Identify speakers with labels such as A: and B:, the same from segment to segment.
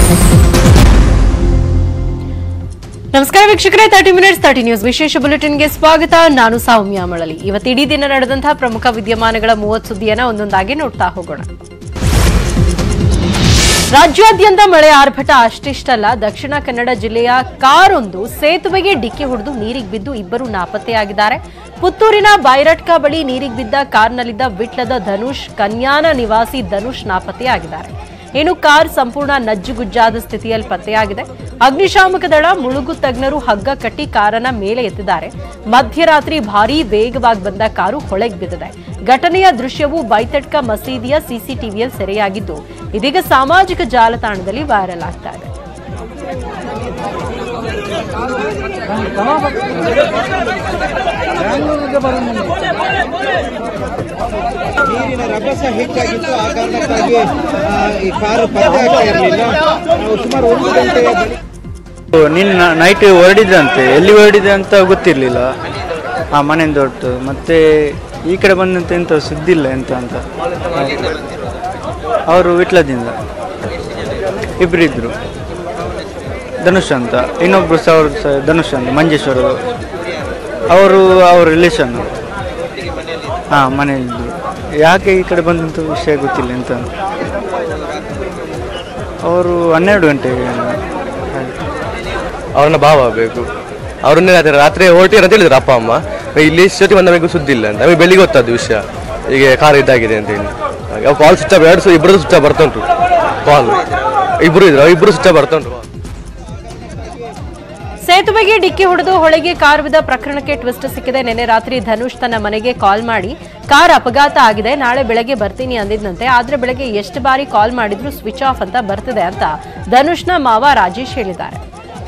A: ನಮಸ್ಕಾರ ವೀಕ್ಷಕರೇ thirty minutes thirty news ವಿಶೇಷ ಬುಲೆಟಿನ್ಗೆ ಸ್ವಾಗತ ನಾನು ಸೌಮ್ಯ ಮಳಲಿ ಇವತ್ತು ಇಡೀ ದಿನ ನಡೆದಂತಹ ಪ್ರಮುಖ ವಿದ್ಯಮಾನಗಳ ಮೂವತ್ತು ಸುದ್ದಿಯನ್ನ ಒಂದೊಂದಾಗಿ ನೋಡ್ತಾ ಹೋಗೋಣ ರಾಜ್ಯಾದ್ಯಂತ ಮಳೆ ಆರ್ಭಟ ಅಷ್ಟಿಷ್ಟಲ್ಲ ದಕ್ಷಿಣ ಕನ್ನಡ ಜಿಲ್ಲೆಯ ಕಾರೊಂದು ಸೇತುವೆಗೆ ಡಿಕ್ಕಿ ಹೊಡೆದು ನೀರಿಗೆ ಬಿದ್ದು ಇಬ್ಬರು ನಾಪತ್ತೆಯಾಗಿದ್ದಾರೆ ಪುತ್ತೂರಿನ ಬೈರಟ್ಕ ಬಳಿ ನೀರಿಗೆ ಬಿದ್ದ ಕಾರ್ನಲ್ಲಿದ್ದ ವಿಟ್ಲದ ಧನುಷ್ ಕನ್ಯಾನ ನಿವಾಸಿ ಧನುಷ್ ನಾಪತ್ತೆಯಾಗಿದ್ದಾರೆ ಇನ್ನು ಕಾರ್ ಸಂಪೂರ್ಣ ನಜ್ಜುಗುಜ್ಜಾದ ಸ್ಥಿತಿಯಲ್ಲಿ ಪತ್ತೆಯಾಗಿದೆ ಅಗ್ನಿಶಾಮಕ ದಳ ಮುಳುಗು ತಜ್ಞರು ಹಗ್ಗ ಕಟ್ಟಿ ಕಾರನ್ನ ಮೇಲೆ ಎತ್ತಿದ್ದಾರೆ ಮಧ್ಯರಾತ್ರಿ ಭಾರೀ ವೇಗವಾಗಿ ಬಂದ ಕಾರು ಹೊಳೆಗೆ ಬಿದ್ದಿದೆ ಘಟನೆಯ ದೃಶ್ಯವು ಬೈತಡ್ಕ ಮಸೀದಿಯ ಸಿಸಿಟಿವಿಯಲ್ಲಿ ಸೆರೆಯಾಗಿದ್ದು ಇದೀಗ ಸಾಮಾಜಿಕ ಜಾಲತಾಣದಲ್ಲಿ ವೈರಲ್ ಆಗ್ತಾ ಇದೆ
B: ನೀರಿನ ರಭಸ ಹೆಚ್ಚಾಗಿತ್ತು ಆ ಕಾರಣಕ್ಕಾಗಿ ಆ, ಈ ಕಾರು ಪತ್ತೆ ಆಗ್ತಾ ಇರಲಿಲ್ಲ ನಾವು ಸುಮಾರು ಒಂದು ಗಂಟೆಯ ಬಳಿಕ
C: ನಿನ್ನ ನೈಟ್ ಹೊರಡಿದ್ರಂತೆ ಎಲ್ಲಿ ಹೊರಡಿದೆ ಅಂತ ಗೊತ್ತಿರಲಿಲ್ಲ ಆ ಮನೆಯಿಂದ ಹೊರಟು ಮತ್ತೆ ಈ ಕಡೆ ಬಂದಂತೆ ಎಂತ ಸುದ್ದಿ ಇಲ್ಲ ಎಂತ ಅಂತ ಅವರು ವಿಟ್ಲದಿಂದ ಇಬ್ಬರಿದ್ರು ಧನುಷ್ ಅಂತ ಇನ್ನೊಬ್ರು ಸಹ ಅವ್ರು ಸಹ ಧನುಷ್ ಅಂತ ಮಂಜೇಶ್ವರ ಅವರು ಅವ್ರ ರಿಲೇಷನ್ ಹಾಂ ಮನೆಯಲ್ಲಿದ್ದರು ಯಾಕೆ ಈ ಕಡೆ ಬಂದಂತ ವಿಷಯ ಗೊತ್ತಿಲ್ಲ ಎಂತ ಅವರು ಹನ್ನೆರಡು ಗಂಟೆಗೆ ಹಾಗೆ.
D: ಅವ್ರನ್ನ ಭಾವ ಬೇಕು ಅವ್ರನ್ನೇ ರಾತ್ರಿ ರಾತ್ರಿ ಹೊರಟಿರ ಅಂತ ಹೇಳಿದ್ರು ಅಪ್ಪ ಅಮ್ಮ ಇಲ್ಲಿ ಇಷ್ಟೊತ್ತಿ ಬಂದ ನಮಗೆ ಸುದ್ದಿ ಇಲ್ಲ ಅಂತ ನಮಗೆ ಬೆಳಿಗ್ಗೆ ಗೊತ್ತದ್ದು ವಿಷಯ ಹೀಗೆ ಕಾರ್ ಇದಾಗಿದೆ ಅಂತ ಹೇಳಿ ಹಾಗೆ ಕಾಲ್ ಸ್ವಿಚ್ ಆಫ್ ಎರಡು ಸಹ ಇಬ್ಬರದ್ದು ಸ್ವಿಚ್ ಆಫ್ ಬರ್ತಾ ಉಂಟು ಕಾಲ್ ಇಬ್ಬರು ಇದ್ರು ಇಬ್ಬರು ಸ್ವಿಚ್ ಆಫ್ ಬರ್ತಾ ಉಂಟು
A: ಸೇತುವೆಗೆ ಡಿಕ್ಕಿ ಹೊಡೆದು ಹೊಳೆಗೆ ಕಾರ್ ಬಿದ್ದ ಪ್ರಕರಣಕ್ಕೆ ಟ್ವಿಸ್ಟ್ ಸಿಕ್ಕಿದೆ ನಿನ್ನೆ ರಾತ್ರಿ ಧನುಷ್ ತನ್ನ ಮನೆಗೆ ಕಾಲ್ ಮಾಡಿ ಕಾರ್ ಅಪಘಾತ ಆಗಿದೆ ನಾಳೆ ಬೆಳಗ್ಗೆ ಬರ್ತೀನಿ ಅಂದಿದ್ದಂತೆ ಆದ್ರೆ ಬೆಳಗ್ಗೆ ಎಷ್ಟು ಬಾರಿ ಕಾಲ್ ಮಾಡಿದ್ರು ಸ್ವಿಚ್ ಆಫ್ ಅಂತ ಬರ್ತಿದೆ ಅಂತ ಧನುಷ್ನ ಮಾವ ರಾಜೇಶ್ ಹೇಳಿದ್ದಾರೆ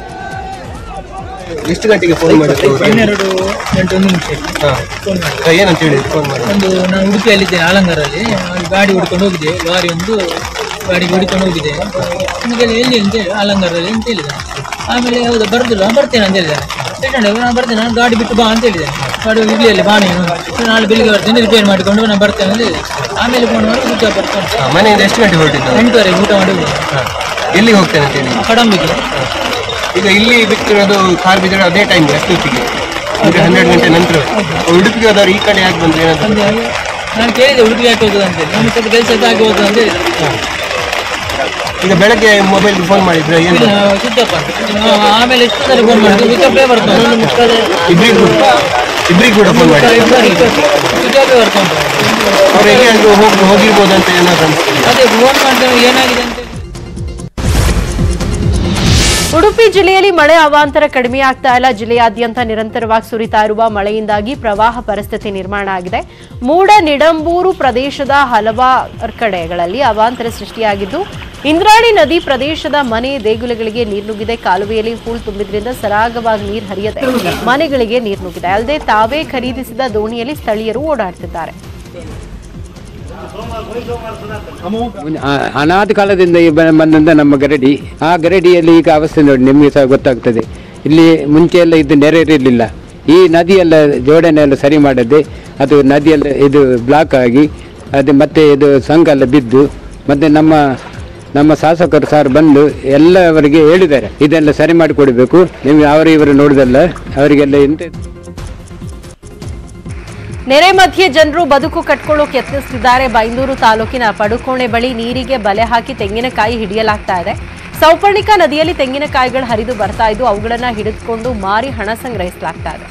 B: ಎಷ್ಟು ಗಂಟೆಗೆ ಫೋನ್ ಮಾಡಿದ್ರು
E: ಹನ್ನೆರಡು ಗಂಟೆ ಒಂದು ನಿಮಿಷ
B: ಏನಂತ ಹೇಳಿ ಫೋನ್ ಮಾಡಿ
E: ಒಂದು ನಾನು ಉಡುಪಿಯಲ್ಲಿದ್ದೇನೆ ಆಲಂಗಾರಲ್ಲಿ ನಾನು ಗಾಡಿ ಹುಡ್ಕೊಂಡು ಹೋಗಿದ್ದೆ ಲಾರಿ ಒಂದು ಗಾಡಿಗೆ ಹುಡ್ಕೊಂಡು ಹೋಗಿದೆ ನಿಮಗೆ ಎಲ್ಲಿ ಅಂತ ಹೇಳಿ ಆಲಂಗಾರಲ್ಲಿ ಅಂತ ಹೇಳಿದೆ ಆಮೇಲೆ ಹೌದು ಬರ್ದಿಲ್ಲ ನಾನು ಬರ್ತೇನೆ ಅಂತ ಹೇಳಿದೆ ರಿಟರ್ನ್ ನಾನು ಬರ್ತೇನೆ ನಾನು ಗಾಡಿ ಬಿಟ್ಟು ಬಾ ಅಂತ ಹೇಳಿದೆ ಗಾಡಿ ಇರ್ಲಿಯಲ್ಲಿ ಬಾ ನೀನು ನಾಳೆ ಬೆಳಿಗ್ಗೆ ಬರ್ತೇನೆ ರಿಪೇರ್ ಮಾಡಿಕೊಂಡು ನಾನು ಬರ್ತೇನೆ ಅಂತ ಹೇಳಿದೆ ಆಮೇಲೆ ಫೋನ್ ಮಾಡಿ ಸ್ವಿಚ್ ಆಫ್ ಬರ್ತಾನೆ
B: ಮನೆಯಿಂದ ಎಷ್ಟು ಗಂಟೆ ಹೊರಟಿದ್ದು
E: ಎಂಟುವರೆಗೆ ಊಟ ಮಾಡಿ ಹೋಗಿದೆ
B: ಎಲ್ಲಿಗೆ ಹೋಗ್ತೇನೆ ಅಂತ ಹೇಳಿ
E: ಕಡಂಬಿಗೆ
B: ಈಗ ಇಲ್ಲಿ ಬಿಟ್ಟಿರೋದು ಕಾರ್ ಬಿದ್ದರೆ ಅದೇ ಟೈಮ್ ಎಷ್ಟೊತ್ತಿಗೆ ಅಂದ್ರೆ ಹನ್ನೆರಡು ಗಂಟೆ ನಂತರ ಉಡುಪಿಗೆ ಹೋದವ್ರು ಈ ಕಡೆ ಯಾಕೆ ಬಂದ್ರೆ ಏನಾದ್ರು
E: ಅಂದ್ರೆ ನಾನು ಕೇಳಿದೆ ಹುಡುಗಿ ಯಾಕೆ ಹೋಗೋದು ಅಂತ ಹೇಳಿ ನಮ್ಮ ಸ್ವಲ್ಪ ಕೆಲಸ ಆಗಿ ಹೋಗೋದು ಅಂತ ಹೇಳಿದೆ
B: ಈಗ ಬೆಳಗ್ಗೆ ಮೊಬೈಲ್ಗೆ ಫೋನ್ ಮಾಡಿದ್ರೆ ಏನು
E: ಇಲ್ಲ, ಸಿದ್ದಪ್ಪ ನಾವು ಆಮೇಲೆ ಎಷ್ಟು ಸಲ ಫೋನ್ ಮಾಡಿದ್ರು ಸಿದ್ದಪ್ಪೇ ಬರ್ತಾನೆ
B: ಇಬ್ರಿಗೂ ಇಬ್ರಿಗೂ ಕೂಡ ಫೋನ್ ಮಾಡಿ
E: ಸಿದ್ದಪ್ಪೇ ಬರ್ತಾನೆ
B: ಅವ್ರು ಎಲ್ಲಿಯಾದ್ರೂ ಹೋಗಿ ಹೋಗಿರ್ಬೋದು ಅಂತ ಏನಾದ್ರು ಅನ್ಸ್ತದೆ
E: ಅದೇ ಫೋನ್ ಮಾಡಿದ್ರೆ ಏನಾಗಿದೆ ಅಂತ ಹೇಳಿ
A: ಉಡುಪಿ ಜಿಲ್ಲೆಯಲ್ಲಿ ಮಳೆ ಅವಾಂತರ ಕಡಿಮೆ ಆಗ್ತಾ ಇಲ್ಲ ಜಿಲ್ಲೆಯಾದ್ಯಂತ ನಿರಂತರವಾಗಿ ಸುರಿತಾ ಇರುವ ಮಳೆಯಿಂದಾಗಿ ಪ್ರವಾಹ ಪರಿಸ್ಥಿತಿ ನಿರ್ಮಾಣ ಆಗಿದೆ ಮೂಡ ನಿಡಂಬೂರು ಪ್ರದೇಶದ ಹಲವಾರು ಕಡೆಗಳಲ್ಲಿ ಅವಾಂತರ ಸೃಷ್ಟಿಯಾಗಿದ್ದು ಇಂದ್ರಾಣಿ ನದಿ ಪ್ರದೇಶದ ಮನೆ ದೇಗುಲಗಳಿಗೆ ನೀರು ನುಗ್ಗಿದೆ ಕಾಲುವೆಯಲ್ಲಿ ಹೂಳು ತುಂಬಿದ್ರಿಂದ ಸರಾಗವಾಗಿ ನೀರು ಹರಿಯದೆ ಮನೆಗಳಿಗೆ ನೀರು ನುಗ್ಗಿದೆ ಅಲ್ಲದೆ ತಾವೇ ಖರೀದಿಸಿದ ದೋಣಿಯಲ್ಲಿ ಸ್ಥಳೀಯರು ಓಡಾಡ್ತಿದ್ದಾರೆ
F: ಆ- ಅನಾದಿ ಕಾಲದಿಂದ ಈ ಬ- ಬಂದಂತ ನಮ್ಮ ಗರಡಿ ಆ ಗರಡಿಯಲ್ಲಿ ಈಗ ಅವಸ್ಥೆ ನೋಡಿ ನಿಮಗೆ ಸಹ ಗೊತ್ತಾಗ್ತದೆ ಇಲ್ಲಿ ಮುಂಚೆ ಎಲ್ಲ ಇದು ನೆರೆ ಇರಲಿಲ್ಲ ಈ ನದಿಯೆಲ್ಲ ಜೋಡಣೆ ಎಲ್ಲ ಸರಿ ಮಾಡದೆ ಅದು ನದಿಯೆಲ್ಲ ಇದು ಬ್ಲಾಕ್ ಆಗಿ ಅದು ಮತ್ತೆ ಇದು ಸಂಘ ಎಲ್ಲ ಬಿದ್ದು ಮತ್ತೆ ನಮ್ಮ ನಮ್ಮ ಶಾಸಕರು ಸರ್ ಬಂದು ಎಲ್ಲವರಿಗೆ ಹೇಳಿದ್ದಾರೆ ಇದೆಲ್ಲ ಸರಿ ಮಾಡಿಕೊಡ್ಬೇಕು ನಿಮಗೆ ಅವರು ಇವರು ನೋಡಿದಲ್ಲ ಅವರಿಗೆಲ್ಲ ಎಂತ
A: ನೆರೆ ಮಧ್ಯೆ ಜನರು ಬದುಕು ಕಟ್ಕೊಳ್ಳೋಕೆ ಯತ್ನಿಸುತ್ತಿದ್ದಾರೆ ಬೈಂದೂರು ತಾಲೂಕಿನ ಪಡುಕೋಣೆ ಬಳಿ ನೀರಿಗೆ ಬಲೆ ಹಾಕಿ ತೆಂಗಿನಕಾಯಿ ಹಿಡಿಯಲಾಗ್ತಾ ಇದೆ ಸೌಪರ್ಣಿಕಾ ನದಿಯಲ್ಲಿ ತೆಂಗಿನಕಾಯಿಗಳು ಹರಿದು ಬರ್ತಾ ಇದ್ದು ಅವುಗಳನ್ನ ಹಿಡಿದುಕೊಂಡು ಮಾರಿ ಹಣ ಸಂಗ್ರಹಿಸಲಾಗ್ತಾ ಇದೆ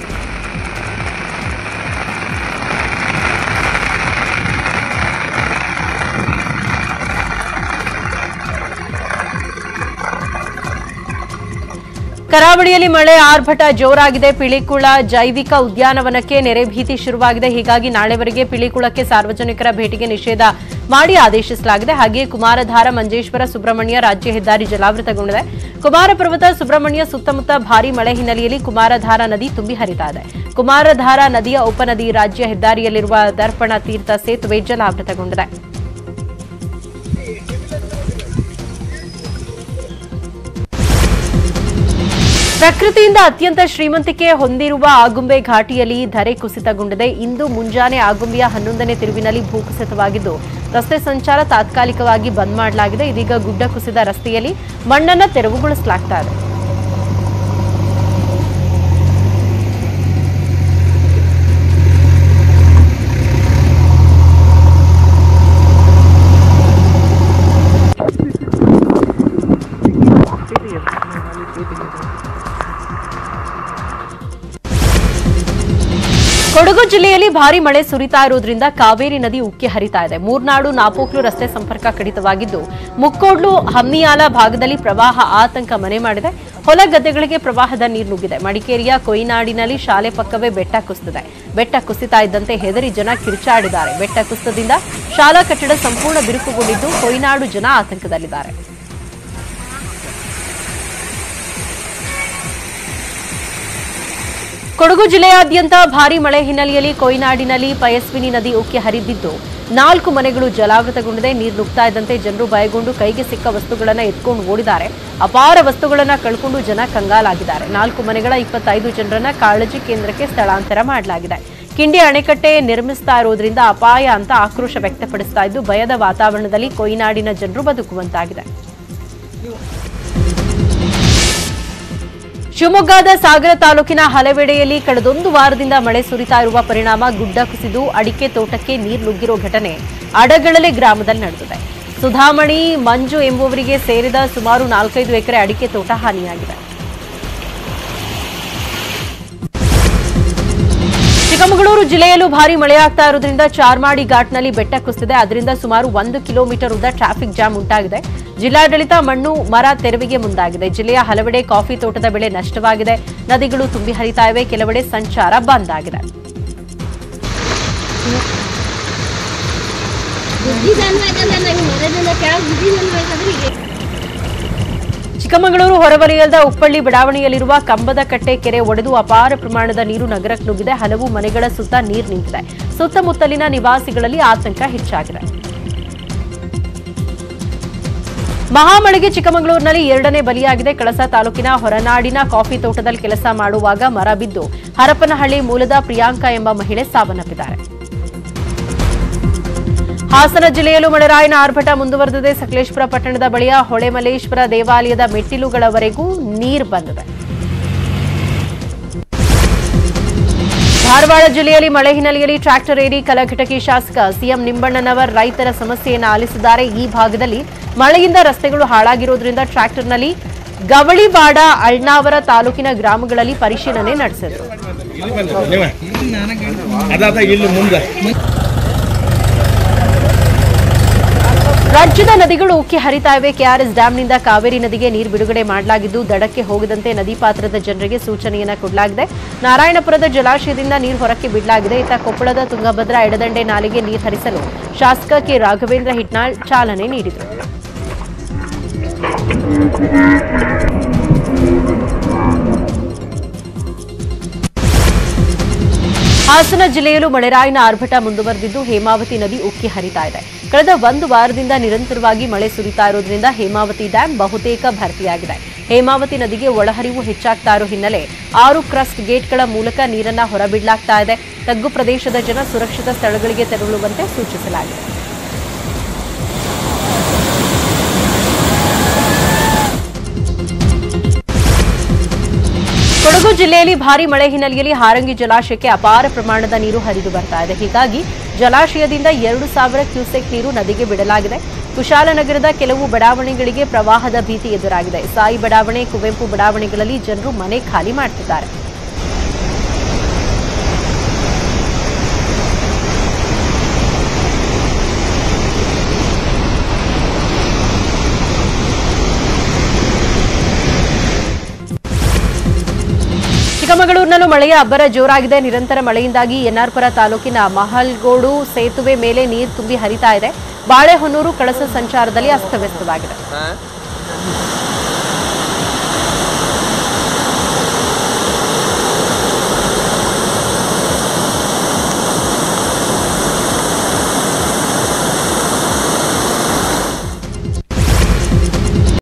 A: ಕರಾವಳಿಯಲ್ಲಿ ಮಳೆ ಆರ್ಭಟ ಜೋರಾಗಿದೆ ಪಿಳಿಕುಳ ಜೈವಿಕ ಉದ್ಯಾನವನಕ್ಕೆ ನೆರೆ ಭೀತಿ ಶುರುವಾಗಿದೆ ಹೀಗಾಗಿ ನಾಳೆವರೆಗೆ ಪಿಳಿಕುಳಕ್ಕೆ ಸಾರ್ವಜನಿಕರ ಭೇಟಿಗೆ ನಿಷೇಧ ಮಾಡಿ ಆದೇಶಿಸಲಾಗಿದೆ ಹಾಗೆಯೇ ಕುಮಾರಧಾರ ಮಂಜೇಶ್ವರ ಸುಬ್ರಹ್ಮಣ್ಯ ರಾಜ್ಯ ಹೆದ್ದಾರಿ ಜಲಾವೃತಗೊಂಡಿದೆ ಕುಮಾರ ಪರ್ವತ ಸುಬ್ರಹ್ಮಣ್ಯ ಸುತ್ತಮುತ್ತ ಭಾರೀ ಮಳೆ ಹಿನ್ನೆಲೆಯಲ್ಲಿ ಕುಮಾರಧಾರ ನದಿ ತುಂಬಿ ಹರಿತಾ ಇದೆ ಕುಮಾರಧಾರ ನದಿಯ ಉಪನದಿ ರಾಜ್ಯ ಹೆದ್ದಾರಿಯಲ್ಲಿರುವ ದರ್ಪಣ ತೀರ್ಥ ಸೇತುವೆ ಜಲಾವೃತಗೊಂಡಿದೆ ಪ್ರಕೃತಿಯಿಂದ ಅತ್ಯಂತ ಶ್ರೀಮಂತಿಕೆ ಹೊಂದಿರುವ ಆಗುಂಬೆ ಘಾಟಿಯಲ್ಲಿ ಧರೆ ಕುಸಿತಗೊಂಡಿದೆ ಇಂದು ಮುಂಜಾನೆ ಆಗುಂಬೆಯ ಹನ್ನೊಂದನೇ ತಿರುವಿನಲ್ಲಿ ಭೂಕುಸಿತವಾಗಿದ್ದು ರಸ್ತೆ ಸಂಚಾರ ತಾತ್ಕಾಲಿಕವಾಗಿ ಬಂದ್ ಮಾಡಲಾಗಿದೆ ಇದೀಗ ಗುಡ್ಡ ಕುಸಿದ ರಸ್ತೆಯಲ್ಲಿ ಮಣ್ಣನ್ನ ತೆರವುಗೊಳಿಸಲಾಗ್ತಾ ಇದೆ ಕೊಡಗು ಜಿಲ್ಲೆಯಲ್ಲಿ ಭಾರಿ ಮಳೆ ಸುರಿತಾ ಇರೋದ್ರಿಂದ ಕಾವೇರಿ ನದಿ ಉಕ್ಕಿ ಹರಿತಾ ಇದೆ ಮೂರ್ನಾಡು ನಾಪೋಕ್ಲು ರಸ್ತೆ ಸಂಪರ್ಕ ಕಡಿತವಾಗಿದ್ದು ಮುಕ್ಕೋಡ್ಲು ಹಮ್ಮಿಯಾಲ ಭಾಗದಲ್ಲಿ ಪ್ರವಾಹ ಆತಂಕ ಮನೆ ಮಾಡಿದೆ ಹೊಲ ಗದ್ದೆಗಳಿಗೆ ಪ್ರವಾಹದ ನೀರು ನುಗ್ಗಿದೆ ಮಡಿಕೇರಿಯ ಕೊಯ್ನಾಡಿನಲ್ಲಿ ಶಾಲೆ ಪಕ್ಕವೇ ಬೆಟ್ಟ ಕುಸಿದಿದೆ ಬೆಟ್ಟ ಕುಸಿತಾ ಇದ್ದಂತೆ ಹೆದರಿ ಜನ ಕಿರುಚಾಡಿದ್ದಾರೆ ಬೆಟ್ಟ ಕುಸಿತದಿಂದ ಶಾಲಾ ಕಟ್ಟಡ ಸಂಪೂರ್ಣ ಬಿರುಕುಗೊಂಡಿದ್ದು ಕೊಯ್ನಾಡು ಜನ ಆತಂಕದಲ್ಲಿದ್ದಾರೆ ಕೊಡಗು ಜಿಲ್ಲೆಯಾದ್ಯಂತ ಭಾರೀ ಮಳೆ ಹಿನ್ನೆಲೆಯಲ್ಲಿ ಕೊಯ್ನಾಡಿನಲ್ಲಿ ಪಯಸ್ವಿನಿ ನದಿ ಉಕ್ಕಿ ಹರಿದಿದ್ದು ನಾಲ್ಕು ಮನೆಗಳು ಜಲಾವೃತಗೊಂಡಿದೆ ನೀರು ನುಗ್ತಾ ಇದ್ದಂತೆ ಜನರು ಭಯಗೊಂಡು ಕೈಗೆ ಸಿಕ್ಕ ವಸ್ತುಗಳನ್ನು ಎತ್ಕೊಂಡು ಓಡಿದ್ದಾರೆ ಅಪಾರ ವಸ್ತುಗಳನ್ನು ಕಳ್ಕೊಂಡು ಜನ ಕಂಗಾಲಾಗಿದ್ದಾರೆ ನಾಲ್ಕು ಮನೆಗಳ ಇಪ್ಪತ್ತೈದು ಜನರನ್ನ ಕಾಳಜಿ ಕೇಂದ್ರಕ್ಕೆ ಸ್ಥಳಾಂತರ ಮಾಡಲಾಗಿದೆ ಕಿಂಡಿ ಅಣೆಕಟ್ಟೆ ನಿರ್ಮಿಸ್ತಾ ಇರೋದ್ರಿಂದ ಅಪಾಯ ಅಂತ ಆಕ್ರೋಶ ವ್ಯಕ್ತಪಡಿಸ್ತಾ ಇದ್ದು ಭಯದ ವಾತಾವರಣದಲ್ಲಿ ಕೊಯ್ನಾಡಿನ ಜನರು ಬದುಕುವಂತಾಗಿದೆ ಶಿವಮೊಗ್ಗದ ಸಾಗರ ತಾಲೂಕಿನ ಹಲವೆಡೆಯಲ್ಲಿ ಕಳೆದೊಂದು ವಾರದಿಂದ ಮಳೆ ಸುರಿತಾ ಇರುವ ಪರಿಣಾಮ ಗುಡ್ಡ ಕುಸಿದು ಅಡಿಕೆ ತೋಟಕ್ಕೆ ನೀರು ನುಗ್ಗಿರೋ ಘಟನೆ ಅಡಗಳಲೆ ಗ್ರಾಮದಲ್ಲಿ ನಡೆದಿದೆ ಸುಧಾಮಣಿ ಮಂಜು ಎಂಬುವರಿಗೆ ಸೇರಿದ ಸುಮಾರು ನಾಲ್ಕೈದು ಎಕರೆ ಅಡಿಕೆ ತೋಟ ಹಾನಿಯಾಗಿದೆ ಚಿಕ್ಕಮಗಳೂರು ಜಿಲ್ಲೆಯಲ್ಲೂ ಭಾರಿ ಮಳೆಯಾಗ್ತಾ ಇರೋದ್ರಿಂದ ಚಾರ್ಮಾಡಿ ಘಾಟ್ನಲ್ಲಿ ಬೆಟ್ಟ ಕುಸಿದಿದೆ ಅದರಿಂದ ಸುಮಾರು ಒಂದು ಕಿಲೋಮೀಟರ್ ಉದ್ದ ಟ್ರಾಫಿಕ್ ಜಾಮ್ ಉಂಟಾಗಿದೆ ಜಿಲ್ಲಾಡಳಿತ ಮಣ್ಣು ಮರ ತೆರವಿಗೆ ಮುಂದಾಗಿದೆ ಜಿಲ್ಲೆಯ ಹಲವೆಡೆ ಕಾಫಿ ತೋಟದ ಬೆಳೆ ನಷ್ಟವಾಗಿದೆ ನದಿಗಳು ತುಂಬಿ ಹರಿತಾ ಇವೆ ಕೆಲವೆಡೆ ಸಂಚಾರ ಬಂದ್ ಆಗಿದೆ
G: ಬುದ್ಧಿಸನ್ ಬೇಕಂದ್ರೆ ನಂಗೆ ನೆರೆದಿಂದ ಕೆಳಗೆ ಬುದ್ಧಿಸನ್ ಬೇಕಂದ್ರೆ ಹೀಗೆ
A: ಚಿಕ್ಕಮಗಳೂರು ಹೊರವಲಯದ ಉಪ್ಪಳ್ಳಿ ಬಡಾವಣೆಯಲ್ಲಿರುವ ಕಂಬದ ಕಟ್ಟೆ ಕೆರೆ ಒಡೆದು ಅಪಾರ ಪ್ರಮಾಣದ ನೀರು ನಗರಕ್ಕೆ ನುಗ್ಗಿದೆ ಹಲವು ಮನೆಗಳ ಸುತ್ತ ನೀರು ನಿಂತಿದೆ ಸುತ್ತಮುತ್ತಲಿನ ನಿವಾಸಿಗಳಲ್ಲಿ ಆತಂಕ ಹೆಚ್ಚಾಗಿದೆ ಮಹಾಮಳೆಗೆ ಚಿಕ್ಕಮಗಳೂರಿನಲ್ಲಿ ಎರಡನೇ ಬಲಿಯಾಗಿದೆ ಕಳಸ ತಾಲೂಕಿನ ಹೊರನಾಡಿನ ಕಾಫಿ ತೋಟದಲ್ಲಿ ಕೆಲಸ ಮಾಡುವಾಗ ಮರ ಬಿದ್ದು ಹರಪನಹಳ್ಳಿ ಮೂಲದ ಪ್ರಿಯಾಂಕಾ ಎಂಬ ಮಹಿಳೆ ಸಾವನ್ನಪ್ಪಿದ್ದಾರೆ ಹಾಸನ ಜಿಲ್ಲೆಯಲ್ಲೂ ಮಳೆರಾಯನ ಆರ್ಭಟ ಮುಂದುವರೆದಿದೆ ಸಕಲೇಶ್ಪುರ ಪಟ್ಟಣದ ಬಳಿಯ ಹೊಳೆಮಲೇಶ್ವರ ದೇವಾಲಯದ ಮೆಟ್ಟಿಲುಗಳವರೆಗೂ ನೀರು ಬಂದಿದೆ ಧಾರವಾಡ ಜಿಲ್ಲೆಯಲ್ಲಿ ಮಳೆ ಹಿನ್ನೆಲೆಯಲ್ಲಿ ಟ್ರ್ಯಾಕ್ಟರ್ ಏರಿ ಕಲಘಟಕಿ ಶಾಸಕ ಸಿಎಂ ನಿಂಬಣ್ಣನವರ್ ರೈತರ ಸಮಸ್ಯೆಯನ್ನು ಆಲಿಸಿದ್ದಾರೆ ಈ ಭಾಗದಲ್ಲಿ ಮಳೆಯಿಂದ ರಸ್ತೆಗಳು ಹಾಳಾಗಿರೋದ್ರಿಂದ ಟ್ರ್ಯಾಕ್ಟರ್ನಲ್ಲಿ ಗವಳಿಬಾಡ ಅಳ್ನಾವರ ತಾಲೂಕಿನ ಗ್ರಾಮಗಳಲ್ಲಿ ಪರಿಶೀಲನೆ ನಡೆಸಿದರು
H: ಅದಾದ ಇಲ್ಲಿ ಮುಂದೆ
A: ರಾಜ್ಯದ ನದಿಗಳು ಉಕ್ಕಿ ಹರಿತಾ ಇವೆ ಕೆಆರ್ಎಸ್ ಡ್ಯಾಂನಿಂದ ಕಾವೇರಿ ನದಿಗೆ ನೀರು ಬಿಡುಗಡೆ ಮಾಡಲಾಗಿದ್ದು ದಡಕ್ಕೆ ಹೋಗದಂತೆ ನದಿ ಪಾತ್ರದ ಜನರಿಗೆ ಸೂಚನೆಯನ್ನ ಕೊಡಲಾಗಿದೆ ನಾರಾಯಣಪುರದ ಜಲಾಶಯದಿಂದ ನೀರು ಹೊರಕ್ಕೆ ಬಿಡಲಾಗಿದೆ ಇತ್ತ ಕೊಪ್ಪಳದ ತುಂಗಭದ್ರಾ ಎಡದಂಡೆ ನಾಲೆಗೆ ನೀರು ಹರಿಸಲು ಶಾಸಕ ಕೆ ರಾಘವೇಂದ್ರ ಹಿಟ್ನಾಳ್ ಚಾಲನೆ ನೀಡಿದರು ಹಾಸನ ಜಿಲ್ಲೆಯಲ್ಲೂ ಮಳೆರಾಯಿನ ಆರ್ಭಟ ಮುಂದುವರೆದಿದ್ದು ಹೇಮಾವತಿ ನದಿ ಉಕ್ಕಿ ಹರಿತಾ ಇದೆ ಕಳೆದ ಒಂದು ವಾರದಿಂದ ನಿರಂತರವಾಗಿ ಮಳೆ ಸುರಿತಾ ಇರೋದ್ರಿಂದ ಹೇಮಾವತಿ ಡ್ಯಾಂ ಬಹುತೇಕ ಭರ್ತಿಯಾಗಿದೆ ಹೇಮಾವತಿ ನದಿಗೆ ಒಳಹರಿವು ಹೆಚ್ಚಾಗ್ತಾ ಇರೋ ಹಿನ್ನೆಲೆ ಆರು ಕ್ರಸ್ಟ್ ಗೇಟ್ಗಳ ಮೂಲಕ ನೀರನ್ನ ಹೊರಬಿಡಲಾಗ್ತಾ ಇದೆ ತಗ್ಗು ಪ್ರದೇಶದ ಜನ ಸುರಕ್ಷಿತ ಸ್ಥಳಗಳಿಗೆ ತೆರಳುವಂತೆ ಸೂಚಿಸಲಾಗಿದೆ ಕೊಡಗು ಜಿಲ್ಲೆಯಲ್ಲಿ ಭಾರಿ ಮಳೆ ಹಿನ್ನೆಲೆಯಲ್ಲಿ ಹಾರಂಗಿ ಜಲಾಶಯಕ್ಕೆ ಅಪಾರ ಪ್ರಮಾಣದ ನೀರು ಹರಿದು ಬರ್ತಾ ಇದೆ ಹೀಗಾಗಿ ಜಲಾಶಯದಿಂದ ಎರಡು ಸಾವಿರ ಕ್ಯೂಸೆಕ್ ನೀರು ನದಿಗೆ ಬಿಡಲಾಗಿದೆ ಕುಶಾಲನಗರದ ಕೆಲವು ಬಡಾವಣೆಗಳಿಗೆ ಪ್ರವಾಹದ ಭೀತಿ ಎದುರಾಗಿದೆ ಸಾಯಿ ಬಡಾವಣೆ ಕುವೆಂಪು ಬಡಾವಣೆಗಳಲ್ಲಿ ಜನರು ಮನೆ ಖಾಲಿ ಮಾಡ್ತಿದ್ದಾರೆ ಚಿಕ್ಕಮಗಳೂರಿನಲ್ಲೂ ಮಳೆಯ ಅಬ್ಬರ ಜೋರಾಗಿದೆ ನಿರಂತರ ಮಳೆಯಿಂದಾಗಿ ಎನ್ಆರ್ಪುರ ತಾಲೂಕಿನ ಮಹಲ್ಗೋಡು ಸೇತುವೆ ಮೇಲೆ ನೀರು ತುಂಬಿ ಹರಿತಾ ಇದೆ ಬಾಳೆಹೊನ್ನೂರು ಕಳಸ ಸಂಚಾರದಲ್ಲಿ ಅಸ್ತವ್ಯಸ್ತವಾಗಿದೆ